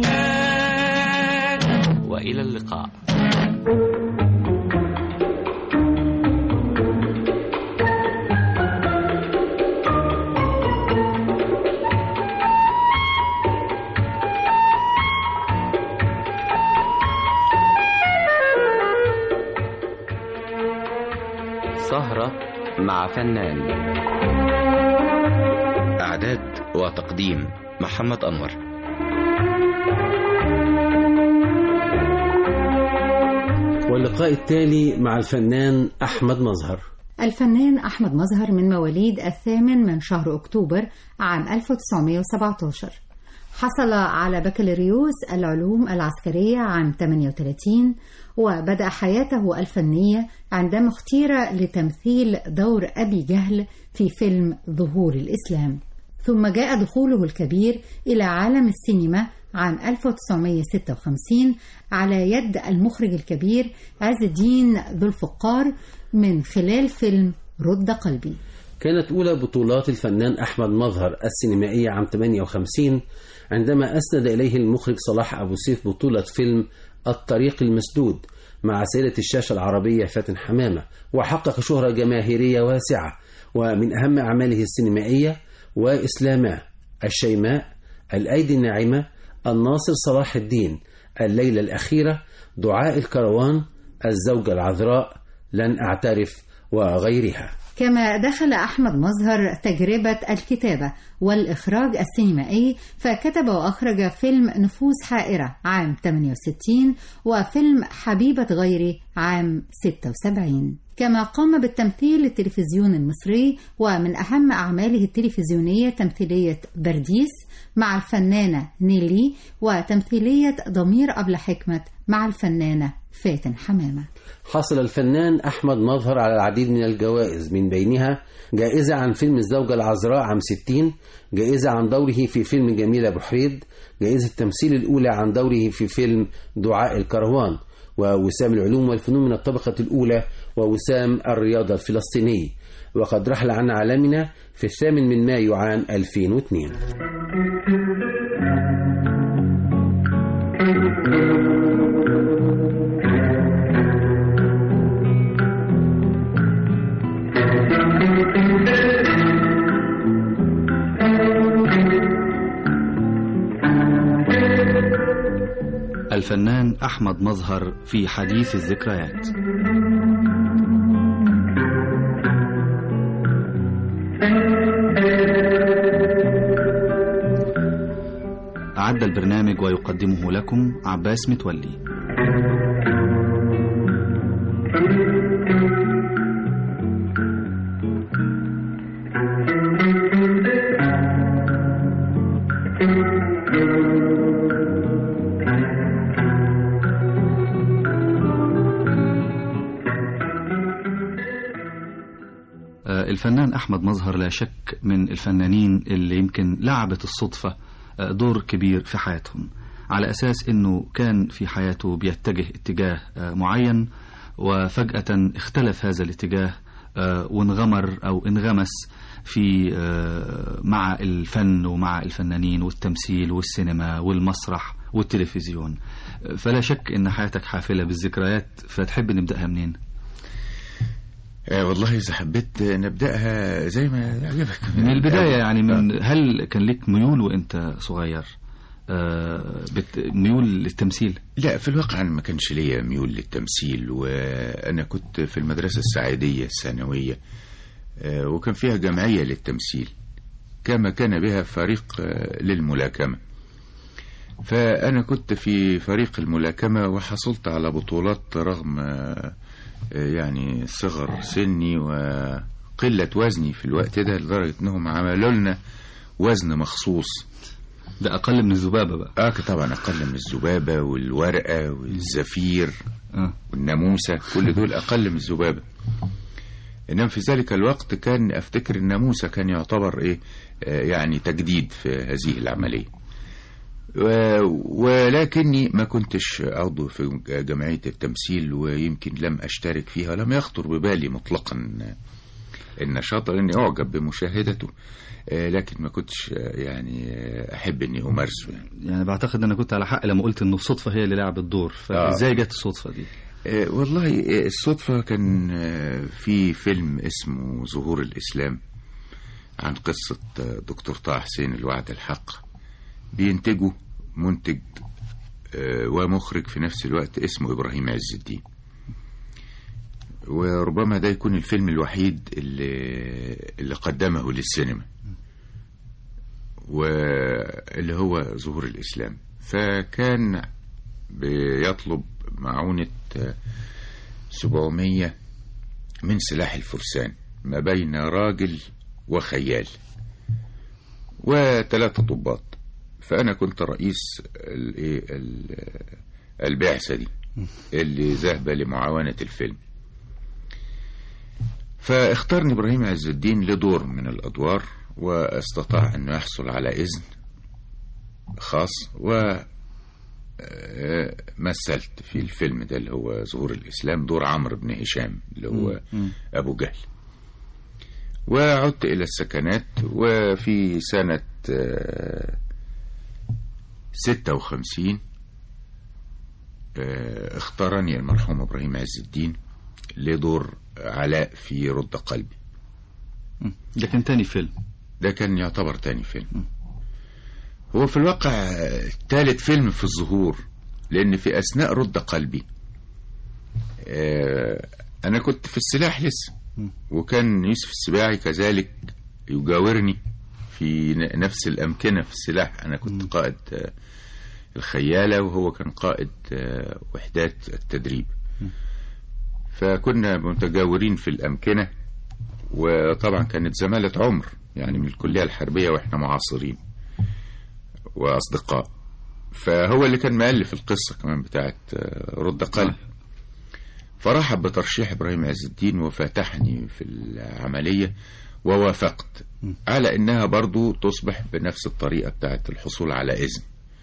فنان وإلى اللقاء سهرة مع فنان إعداد وتقديم محمد أنور واللقاء التالي مع الفنان أحمد مظهر الفنان أحمد مظهر من مواليد الثامن من شهر أكتوبر عام 1917 حصل على بكالوريوس العلوم العسكرية عام 38 وبدأ حياته الفنية عندما اختير لتمثيل دور أبي جهل في فيلم ظهور الإسلام ثم جاء دخوله الكبير إلى عالم السينما عام 1956 على يد المخرج الكبير عز الدين ذو الفقار من خلال فيلم رد قلبي كانت أولى بطولات الفنان أحمد مظهر السينمائية عام 58 عندما أسند إليه المخرج صلاح أبو سيف بطولة فيلم الطريق المسدود مع سيدة الشاشة العربية فاتن حمامة وحقق شهرة جماهيرية واسعة ومن أهم أعماله السينمائية وإسلاما الشيماء الأيدي الناعمة الناصر صلاح الدين الليلة الأخيرة دعاء الكروان الزوجة العذراء لن أعترف وغيرها كما دخل أحمد مظهر تجربة الكتابة والإخراج السينمائي فكتب وأخرج فيلم نفوس حائرة عام 68 وفيلم حبيبة غيري عام 76 كما قام بالتمثيل للتلفزيون المصري ومن أهم أعماله التلفزيونية تمثيلية برديس مع الفنانة نيلي وتمثيلية ضمير أبل حكمة مع الفنانة فاتن حمامة حصل الفنان أحمد مظهر على العديد من الجوائز من بينها جائزة عن فيلم الزوجة العذراء عام 60 جائزة عن دوره في فيلم جميلة أبو حريد جائزة التمثيل الأولى عن دوره في فيلم دعاء الكروان ووسام العلوم والفنون من الطبقة الأولى ووسام الرياضة الفلسطيني وقد رحل عن عالمنا في الثامن من مايو عام 2002 الفنان أحمد مظهر في حديث الذكريات أعد البرنامج ويقدمه لكم عباس متولي الفنان أحمد مظهر لا شك من الفنانين اللي يمكن لعبت الصدفة دور كبير في حياتهم على أساس أنه كان في حياته بيتجه اتجاه معين وفجأة اختلف هذا الاتجاه وانغمر أو انغمس في مع الفن ومع الفنانين والتمثيل والسينما والمسرح والتلفزيون فلا شك أن حياتك حافلة بالذكريات فتحب نبدأها منين؟ آه والله إذا حبيت نبدأها زي ما يعجبك من البداية يعني من هل كان لك ميول وأنت صغير آه بت ميول للتمثيل لا في الواقع أنا ما كانش ليا ميول للتمثيل وأنا كنت في المدرسة السعيدية الثانوية آه وكان فيها جمعية للتمثيل كما كان بها فريق للملاكمة فأنا كنت في فريق الملاكمة وحصلت على بطولات رغم يعني صغر سني وقلة وزني في الوقت ده لدرجة انهم عملوا لنا وزن مخصوص ده اقل من الذبابة بقى اه طبعا اقل من الذبابة والورقة والزفير آه. والناموسة كل دول اقل من الذبابة انما في ذلك الوقت كان افتكر الناموسة كان يعتبر ايه آه يعني تجديد في هذه العملية ولكني ما كنتش عضو في جمعية التمثيل ويمكن لم أشترك فيها لم يخطر ببالي مطلقا النشاط لأني أعجب بمشاهدته لكن ما كنتش يعني أحب أني أمارسه يعني. يعني بعتقد أنا كنت على حق لما قلت أنه الصدفة هي اللي لعبت الدور فإزاي جت الصدفة دي؟ والله الصدفة كان في فيلم اسمه ظهور الإسلام عن قصة دكتور طه حسين الوعد الحق بينتجه منتج ومخرج في نفس الوقت اسمه إبراهيم عز الدين وربما ده يكون الفيلم الوحيد اللي, اللي قدمه للسينما واللي هو ظهور الإسلام فكان بيطلب معونة 700 من سلاح الفرسان ما بين راجل وخيال وثلاثة ضباط فأنا كنت رئيس البعثة دي اللي ذهب لمعاونة الفيلم فاختارني إبراهيم عز الدين لدور من الأدوار واستطاع أنه يحصل على إذن خاص و مثلت في الفيلم ده اللي هو ظهور الإسلام دور عمرو بن هشام اللي هو أبو جهل وعدت إلى السكنات وفي سنة آه، 56 آه، اختارني المرحوم إبراهيم عز الدين لدور علاء في رد قلبي ده كان تاني فيلم ده كان يعتبر تاني فيلم هو في الواقع آه، تالت فيلم في الظهور لأن في أثناء رد قلبي آه، أنا كنت في السلاح لسه وكان يوسف السباعي كذلك يجاورني في ن- نفس الأمكنة في السلاح أنا كنت قائد آه، الخيالة وهو كان قائد آه، وحدات التدريب فكنا متجاورين في الأمكنة وطبعا كانت زمالة عمر يعني من الكلية الحربية وإحنا معاصرين وأصدقاء فهو اللي كان مؤلف القصة كمان بتاعت آه، رد قلب فرحب بترشيح إبراهيم عز الدين وفاتحني في العملية ووافقت على إنها برضو تصبح بنفس الطريقة بتاعت الحصول على إذن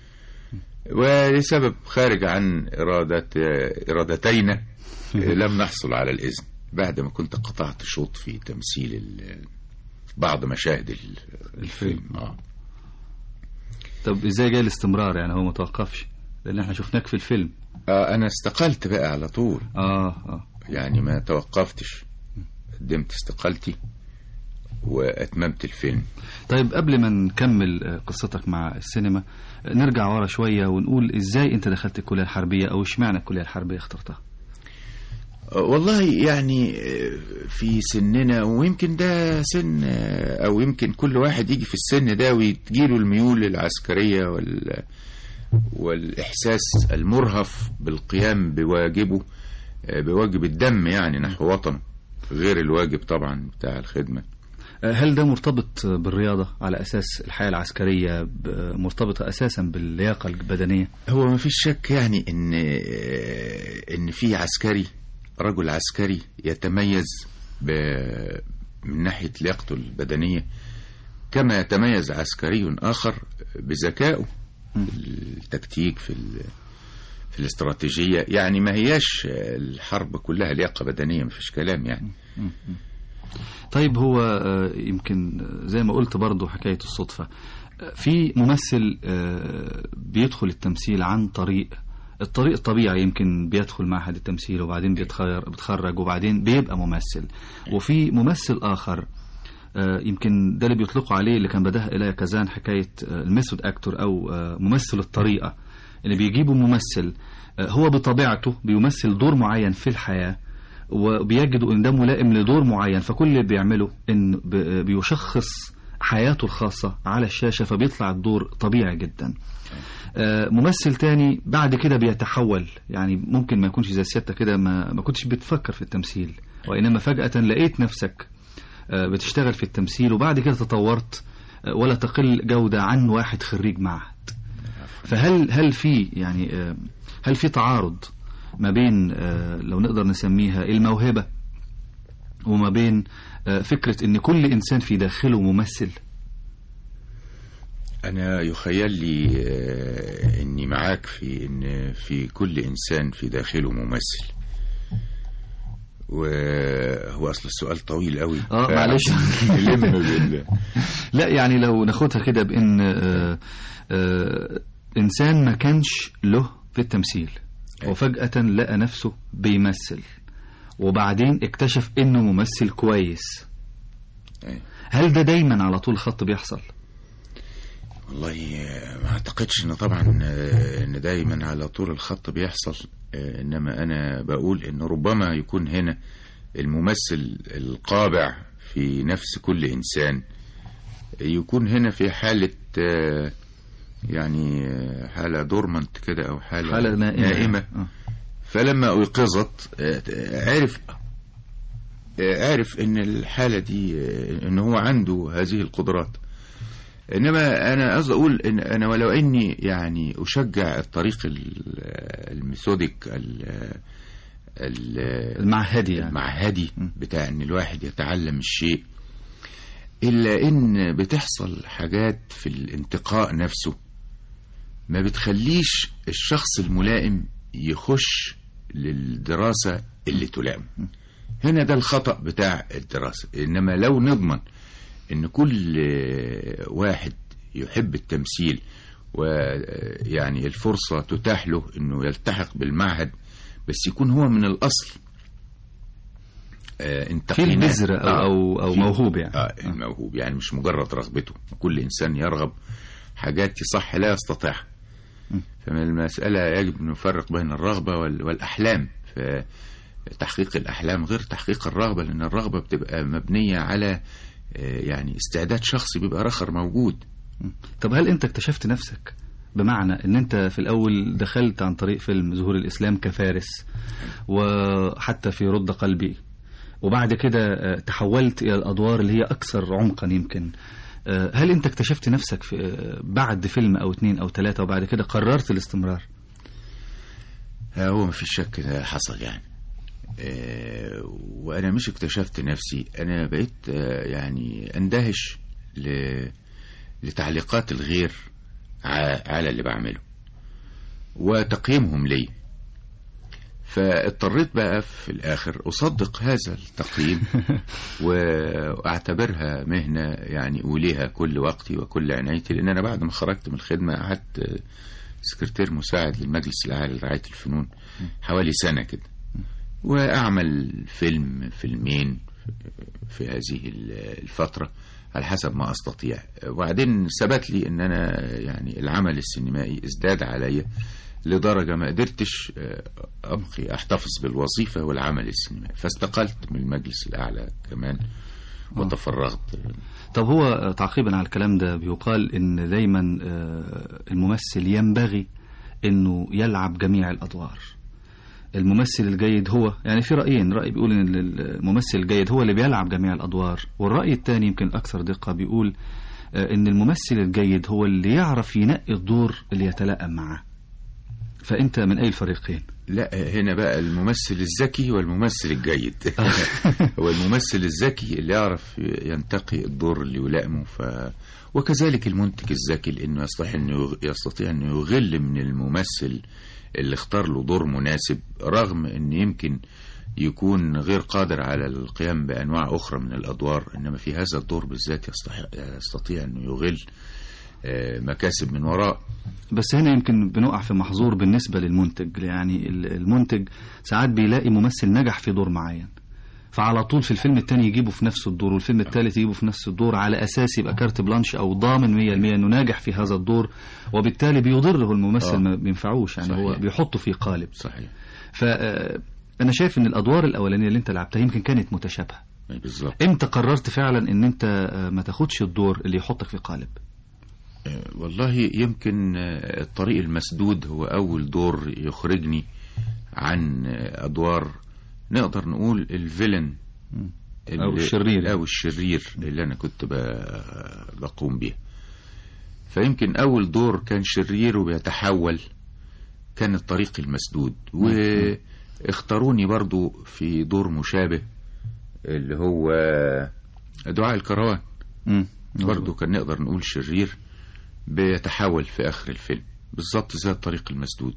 ولسبب خارج عن إرادة إرادتين لم نحصل على الإذن بعد ما كنت قطعت شوط في تمثيل ال- بعض مشاهد ال- الفيلم آه. طب ازاي جاي الاستمرار يعني هو ما توقفش لان احنا شفناك في الفيلم آه أنا استقلت بقى على طول اه اه يعني ما توقفتش قدمت استقالتي وأتممت الفيلم طيب قبل ما نكمل آه، قصتك مع السينما آه، نرجع ورا شوية ونقول ازاي انت دخلت الكلية الحربية او اشمعنى الكلية الحربية اخترتها آه، والله يعني آه، في سننا ويمكن ده سن آه، او يمكن كل واحد يجي في السن ده وتجيله الميول العسكرية وال والإحساس المرهف بالقيام بواجبه آه، بواجب الدم يعني نحو وطنه غير الواجب طبعا بتاع الخدمة آه، هل ده مرتبط آه، بالرياضة على اساس الحياة العسكرية ب- آه، مرتبطة اساسا باللياقة البدنية هو ما فيش شك يعني ان آه، ان في عسكري رجل عسكري يتميز ب- من ناحية لياقته البدنية كما يتميز عسكري آخر بذكائه في التكتيك في ال- في الاستراتيجية يعني ما هياش الحرب كلها لياقة بدنية ما فيش كلام يعني طيب هو آه، يمكن آه، زي ما قلت برضو حكاية الصدفة آه، في ممثل آه، بيدخل التمثيل عن طريق الطريق الطبيعي يمكن بيدخل معهد التمثيل وبعدين بيتخير بيتخرج وبعدين بيبقى ممثل وفي ممثل آخر آه، يمكن ده اللي بيطلقوا عليه اللي كان بداها إليا كزان حكاية آه، الميثود أكتور أو آه، ممثل الطريقة اللي بيجيبوا ممثل آه، هو بطبيعته بيمثل دور معين في الحياة وبيجدوا ان ده ملائم لدور معين فكل اللي بيعمله ان ب- بيشخص حياته الخاصة على الشاشة فبيطلع الدور طبيعي جدا آه، ممثل تاني بعد كده بيتحول يعني ممكن ما يكونش زي سيادتك كده ما, ما كنتش بتفكر في التمثيل وإنما فجأة لقيت نفسك آه، بتشتغل في التمثيل وبعد كده تطورت آه، ولا تقل جودة عن واحد خريج معهد فهل هل في يعني آه، هل في تعارض ما بين آه، لو نقدر نسميها الموهبة وما بين آه، فكرة ان كل انسان في داخله ممثل أنا يخيل لي آه، إني معاك في إن في كل إنسان في داخله ممثل وهو أصل السؤال طويل قوي اه معلش نلم بال- لا يعني لو ناخدها كده بان آه، آه، انسان ما كانش له في التمثيل وفجأة لقى نفسه بيمثل وبعدين اكتشف انه ممثل كويس هل ده دايما على طول خط بيحصل والله آه، ما أعتقدش إن طبعا آه، إن دايما على طول الخط بيحصل آه، إنما أنا بقول إن ربما يكون هنا الممثل القابع في نفس كل إنسان يكون هنا في حالة آه، يعني آه، حالة دورمنت كده أو حالة, حالة نائمة. نائمة آه. فلما أيقظت آه، عرف آه، عرف إن الحالة دي آه، إن هو عنده هذه القدرات انما انا قصدي اقول ان انا ولو اني يعني اشجع الطريق ال- الميثوديك ال- ال- المعهدي يعني. المعهدي بتاع ان الواحد يتعلم الشيء الا ان بتحصل حاجات في الانتقاء نفسه ما بتخليش الشخص الملائم يخش للدراسة اللي تلائم هنا ده الخطأ بتاع الدراسة إنما لو نضمن إن كل آه، واحد يحب التمثيل ويعني الفرصة تتاح له إنه يلتحق بالمعهد بس يكون هو من الأصل آه، في انتقيناه. البذرة أو, آه، أو, أو في- موهوب يعني آه الموهوب يعني مش مجرد رغبته كل إنسان يرغب حاجات صح لا يستطيعها فمن المسألة يجب أن نفرق بين الرغبة وال- والأحلام فتحقيق الأحلام غير تحقيق الرغبة لأن الرغبة بتبقى مبنية على آه، يعني استعداد شخصي بيبقى رخر موجود طب هل أنت اكتشفت نفسك بمعنى أن أنت في الأول دخلت عن طريق فيلم ظهور الإسلام كفارس وحتى في رد قلبي وبعد كده آه، تحولت إلى الأدوار اللي هي أكثر عمقا يمكن آه، هل أنت اكتشفت نفسك في آه، بعد فيلم أو اتنين أو ثلاثة وبعد كده قررت الاستمرار آه، هو ما فيش شك ده حصل يعني آه، وانا مش اكتشفت نفسي انا بقيت آه، يعني اندهش ل- لتعليقات الغير ع- على اللي بعمله وتقييمهم لي فاضطريت بقى في الاخر اصدق هذا التقييم واعتبرها مهنه يعني اوليها كل وقتي وكل عنايتي لان انا بعد ما خرجت من الخدمه قعدت آه، سكرتير مساعد للمجلس الأعلى لرعاية الفنون حوالي سنة كده وأعمل فيلم فيلمين في هذه الفترة على حسب ما أستطيع وبعدين ثبت لي أن أنا يعني العمل السينمائي ازداد عليا لدرجة ما قدرتش أبقي أحتفظ بالوظيفة والعمل السينمائي فاستقلت من المجلس الأعلى كمان وتفرغت طب هو تعقيبا على الكلام ده بيقال ان دايما آه، الممثل ينبغي انه يلعب جميع الادوار الممثل الجيد هو يعني في رأيين رأي بيقول ان الممثل الجيد هو اللي بيلعب جميع الادوار والرأي الثاني يمكن اكثر دقة بيقول آه، ان الممثل الجيد هو اللي يعرف ينقي الدور اللي يتلائم معاه فانت من اي الفريقين لا هنا بقى الممثل الذكي والممثل الجيد هو الممثل الذكي اللي يعرف ينتقي الدور اللي يلائمه ف وكذلك المنتج الذكي لانه يستطيع انه يستطيع انه يغل من الممثل اللي اختار له دور مناسب رغم ان يمكن يكون غير قادر على القيام بانواع اخرى من الادوار انما في هذا الدور بالذات يستطيع يستطيع انه يغل آه، مكاسب من وراء بس هنا يمكن بنقع في محظور بالنسبة للمنتج يعني ال- المنتج ساعات بيلاقي ممثل نجح في دور معين فعلى طول في الفيلم التاني يجيبه في نفس الدور والفيلم التالت يجيبه في نفس الدور على أساس يبقى كارت بلانش أو ضامن 100% أنه ناجح في هذا الدور وبالتالي بيضره الممثل آه. ما بينفعوش يعني هو صحيح. بيحطه في قالب صحيح فأنا شايف أن الأدوار الأولانية اللي أنت لعبتها يمكن كانت متشابهة بالظبط امتى قررت فعلا ان انت آه، ما تاخدش الدور اللي يحطك في قالب والله يمكن آه، الطريق المسدود هو أول دور يخرجني عن آه، أدوار نقدر نقول الفيلن اللي- أو الشرير. أو الشرير اللي أنا كنت ب- بقوم بيه فيمكن أول دور كان شرير وبيتحول كان الطريق المسدود واختاروني برضو في دور مشابه اللي هو دعاء الكروان برضو كان نقدر نقول شرير بيتحول في آخر الفيلم بالظبط زي الطريق المسدود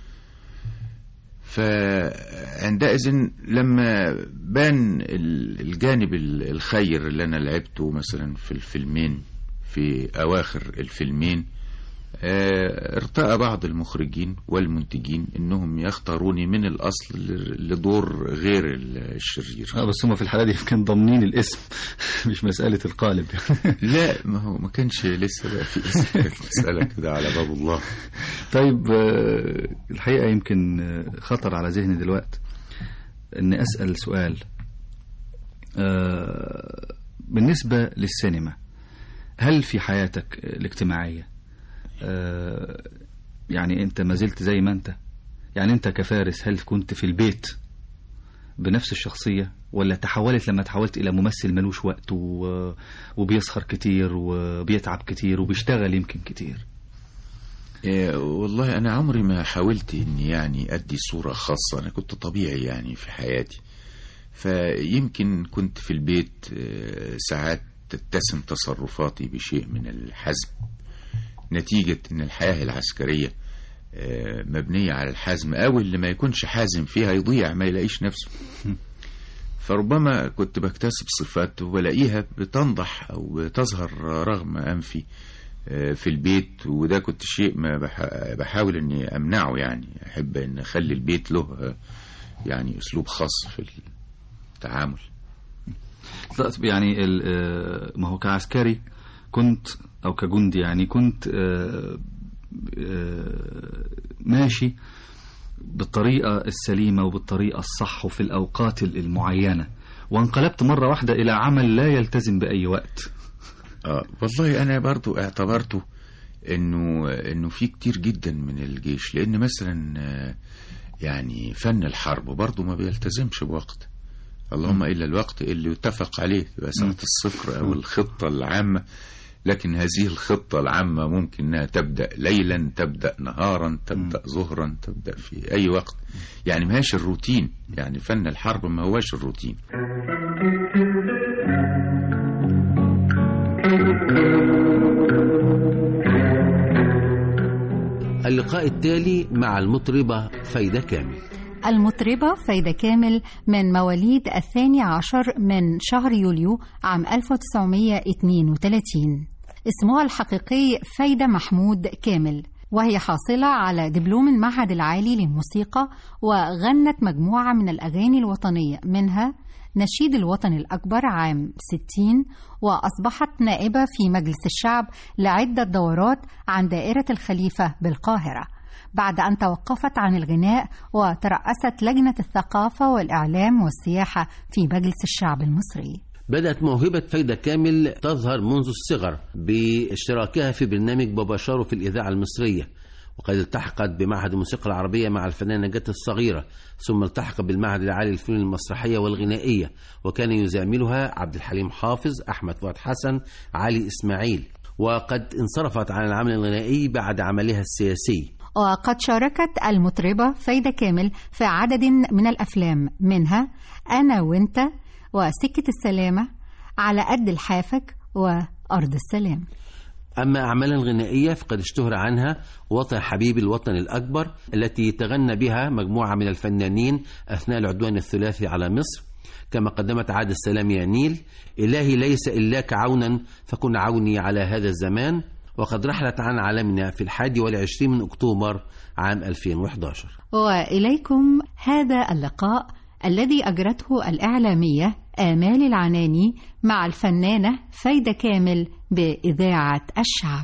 فعندئذ لما بان ال- الجانب ال- الخير اللي انا لعبته مثلا في الفيلمين في اواخر الفيلمين آه، ارتأى بعض المخرجين والمنتجين انهم يختاروني من الاصل ل- لدور غير ال- الشرير اه بس هم في الحالة دي كان ضامنين الاسم مش مسألة القالب لا ما هو ما كانش لسه بقى في اسم مسألة كده على باب الله طيب آه، الحقيقة يمكن آه، خطر على ذهني دلوقتي أن أسأل سؤال آه، بالنسبة للسينما هل في حياتك الاجتماعية آه، يعني أنت ما زلت زي ما أنت يعني أنت كفارس هل كنت في البيت بنفس الشخصية ولا تحولت لما تحولت إلى ممثل ملوش وقت و- وبيسهر كتير وبيتعب كتير وبيشتغل يمكن كتير إيه، والله أنا عمري ما حاولت إني يعني أدي صورة خاصة أنا كنت طبيعي يعني في حياتي فيمكن كنت في البيت آه، ساعات تتسم تصرفاتي بشيء من الحزم نتيجة إن الحياة العسكرية آه، مبنية على الحزم أو اللي ما يكونش حازم فيها يضيع ما يلاقيش نفسه فربما كنت بكتسب صفات وبلاقيها بتنضح أو بتظهر رغم أنفي آه، في البيت وده كنت شيء ما بح- بحاول اني امنعه يعني احب ان اخلي البيت له آه، يعني اسلوب خاص في التعامل يعني ال- آه، ما هو كعسكري كنت او كجندي يعني كنت آه، آه، ماشي بالطريقة السليمة وبالطريقة الصح وفي الأوقات ال- المعينة وانقلبت مرة واحدة إلى عمل لا يلتزم بأي وقت اه والله انا برضو اعتبرته انه انه في كتير جدا من الجيش لان مثلا آه، يعني فن الحرب برضو ما بيلتزمش بوقت اللهم الا الوقت اللي يتفق عليه تبقى ساعة الصفر او الخطة العامة لكن هذه الخطة العامة ممكن انها تبدأ ليلا تبدأ نهارا تبدأ ظهرا تبدأ في اي وقت يعني ما هيش الروتين يعني فن الحرب ما هواش الروتين اللقاء التالي مع المطربة فايدة كامل المطربة فايدة كامل من مواليد الثاني عشر من شهر يوليو عام 1932 اسمها الحقيقي فايدة محمود كامل وهي حاصلة على دبلوم المعهد العالي للموسيقى وغنت مجموعة من الأغاني الوطنية منها نشيد الوطن الأكبر عام 60 وأصبحت نائبة في مجلس الشعب لعدة دورات عن دائرة الخليفة بالقاهرة بعد أن توقفت عن الغناء وترأست لجنة الثقافة والإعلام والسياحة في مجلس الشعب المصري بدأت موهبة فايدة كامل تظهر منذ الصغر باشتراكها في برنامج بابا شارو في الإذاعة المصرية وقد التحقت بمعهد الموسيقى العربية مع الفنانة نجاة الصغيرة ثم التحق بالمعهد العالي للفنون المسرحية والغنائية وكان يزاملها عبد الحليم حافظ أحمد فؤاد حسن علي إسماعيل وقد انصرفت عن العمل الغنائي بعد عملها السياسي وقد شاركت المطربة فايدة كامل في عدد من الأفلام منها أنا وأنت وسكة السلامة على قد الحافك وأرض السلام أما أعمالا غنائية فقد اشتهر عنها وطن حبيب الوطن الأكبر التي تغنى بها مجموعة من الفنانين أثناء العدوان الثلاثي على مصر كما قدمت عاد السلام يا نيل إلهي ليس إلاك عونا فكن عوني على هذا الزمان وقد رحلت عن عالمنا في الحادي والعشرين من أكتوبر عام 2011 وإليكم هذا اللقاء الذي أجرته الإعلامية آمال العناني مع الفنانة فايدة كامل بإذاعة الشعب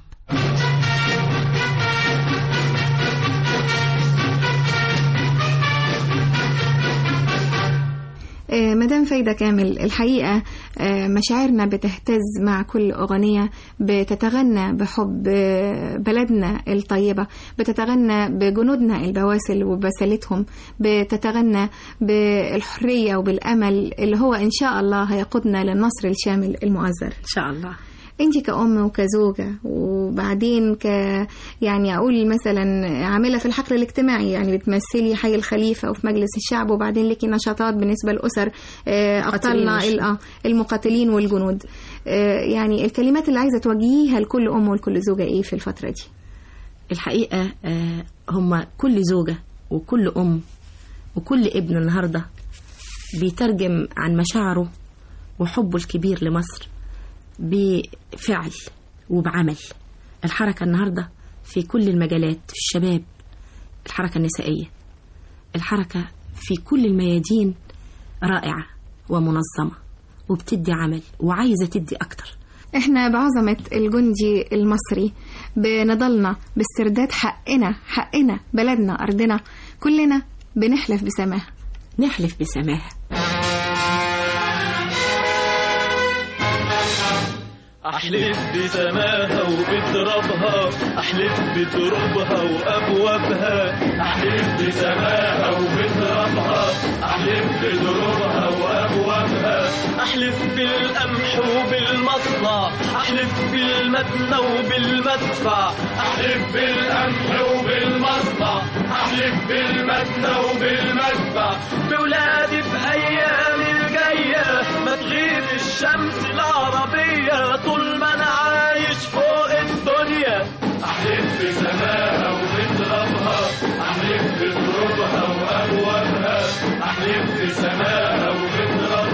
آه، مدام فايدة كامل الحقيقة آه، مشاعرنا بتهتز مع كل أغنية بتتغنى بحب آه، بلدنا الطيبة بتتغنى بجنودنا البواسل وبسالتهم بتتغنى بالحرية وبالأمل اللي هو إن شاء الله هيقودنا للنصر الشامل المؤزر إن شاء الله انت كأم وكزوجة وبعدين ك يعني اقول مثلا عاملة في الحقل الاجتماعي يعني بتمثلي حي الخليفة وفي مجلس الشعب وبعدين ليكي نشاطات بالنسبة لأسر آه، أبطالنا قاتلين ال- آه، المقاتلين والجنود آه، يعني الكلمات اللي عايزة توجهيها لكل أم ولكل زوجة إيه في الفترة دي الحقيقة آه، هم كل زوجة وكل أم وكل ابن النهاردة بيترجم عن مشاعره وحبه الكبير لمصر بفعل وبعمل الحركة النهاردة في كل المجالات في الشباب الحركة النسائية الحركة في كل الميادين رائعة ومنظمة وبتدي عمل وعايزة تدي أكتر احنا بعظمة الجندي المصري بنضلنا باسترداد حقنا حقنا بلدنا أرضنا كلنا بنحلف بسماها نحلف بسماها أحلف بسماها وبترابها أحلف بترابها وأبوابها أحلف بسماها وبترابها أحلف بترابها وأبوابها أحلف بالقمح وبالمصنع أحلف بالمدنى وبالمدفع أحلف بالقمح وبالمصنع أحلف بالمدنى وبالمدفع بولادي بأيام الجاية ما تغيب الشمس العربية طول ما أنا عايش فوق الدنيا أحلف بسماها وبترابها أحلف بترابها وأبوابها أحلف بسماها وبترابها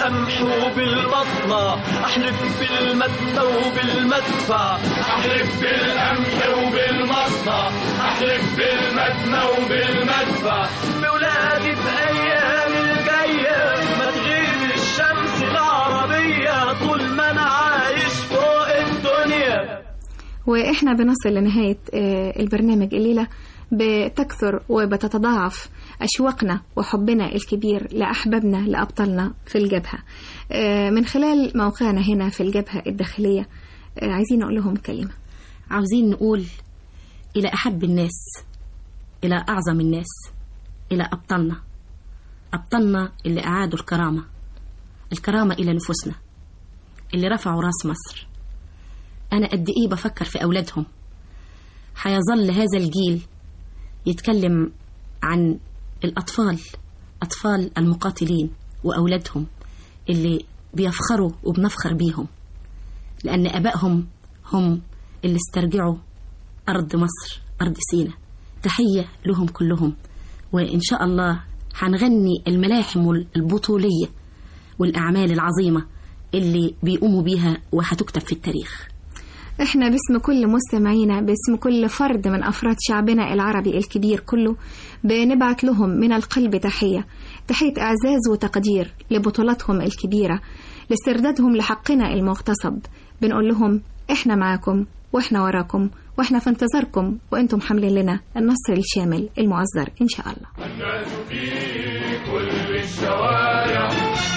بالقمح وبالبطنة أحلف بالمدنة وبالمدفع أحلف بالقمح وبالبطنة أحلف بالمدنة وبالمدفع بولادي بأيام الجاية ما تغيب الشمس العربية طول ما أنا عايش فوق الدنيا وإحنا بنصل لنهاية آه، البرنامج الليلة بتكثر وبتتضاعف أشواقنا وحبنا الكبير لأحبابنا لأبطالنا في الجبهة آه، من خلال موقعنا هنا في الجبهة الداخلية آه، عايزين نقول لهم كلمة عاوزين نقول إلى أحب الناس إلى أعظم الناس إلى أبطالنا أبطالنا اللي أعادوا الكرامة الكرامة إلى نفوسنا اللي رفعوا راس مصر أنا قد إيه بفكر في أولادهم هيظل هذا الجيل يتكلم عن الأطفال أطفال المقاتلين وأولادهم اللي بيفخروا وبنفخر بيهم لأن أبائهم هم اللي استرجعوا أرض مصر أرض سينا تحية لهم كلهم وإن شاء الله هنغني الملاحم البطولية والأعمال العظيمة اللي بيقوموا بيها وهتكتب في التاريخ احنا باسم كل مستمعينا باسم كل فرد من افراد شعبنا العربي الكبير كله بنبعت لهم من القلب تحيه تحيه اعزاز وتقدير لبطولاتهم الكبيره لاستردادهم لحقنا المغتصب بنقول لهم احنا معاكم واحنا وراكم واحنا في انتظاركم وانتم حاملين لنا النصر الشامل المعذر ان شاء الله الناس في كل الشوارع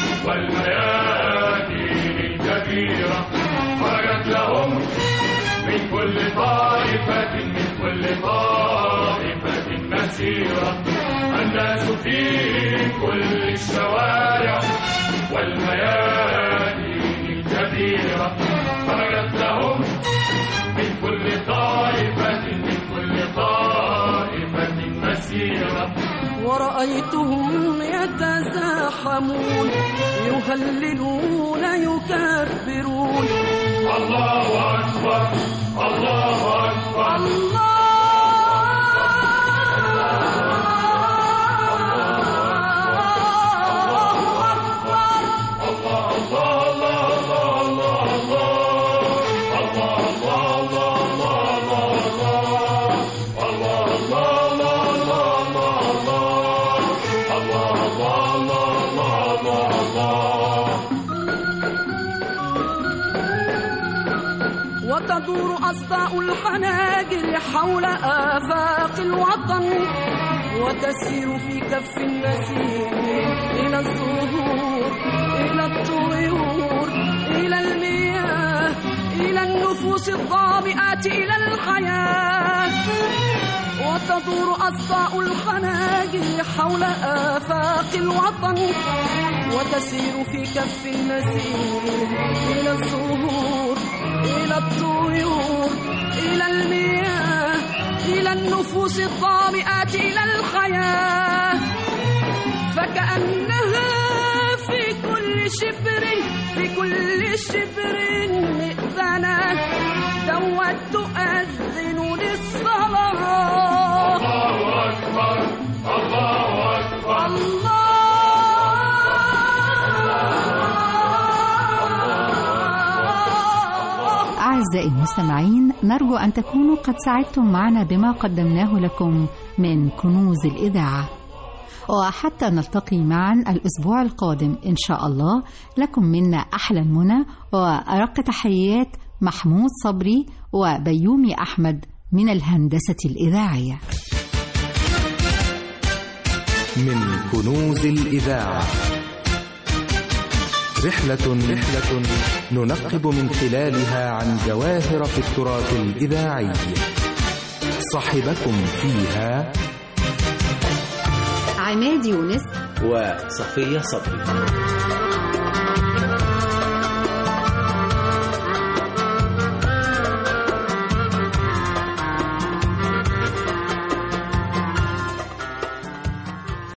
والميادين الكبيرة خرجت لهم من كل طائفة من كل طائفة مسيرة الناس في كل الشوارع والميادين الكبيرة خرجت لهم من كل طائفة من كل طائفة مسيرة ورأيتهم يتزاحمون يهللون يكبرون الله أكبر الله أكبر وتدور أصداء الحناجر حول آفاق الوطن وتسير في كف النسيم إلى الزهور إلى الطيور إلى المياه إلى النفوس الضابئات إلى الحياة وتدور أصداء الحناجر حول آفاق الوطن وتسير في كف النسيم إلى الزهور إلى الطيور إلى المياه إلى النفوس الضامئات إلى الحياة فكأنها في كل شبر في كل شبر مئذنة دوت تؤذن للصلاة الله أكبر الله أكبر أعزائي المستمعين نرجو أن تكونوا قد سعدتم معنا بما قدمناه لكم من كنوز الإذاعة وحتى نلتقي معا الأسبوع القادم إن شاء الله لكم منا أحلى المنى وأرق تحيات محمود صبري وبيومي أحمد من الهندسة الإذاعية من كنوز الإذاعة رحلة رحلة ننقب من خلالها عن جواهر في التراث الإذاعي صاحبكم فيها عماد يونس وصفية صبري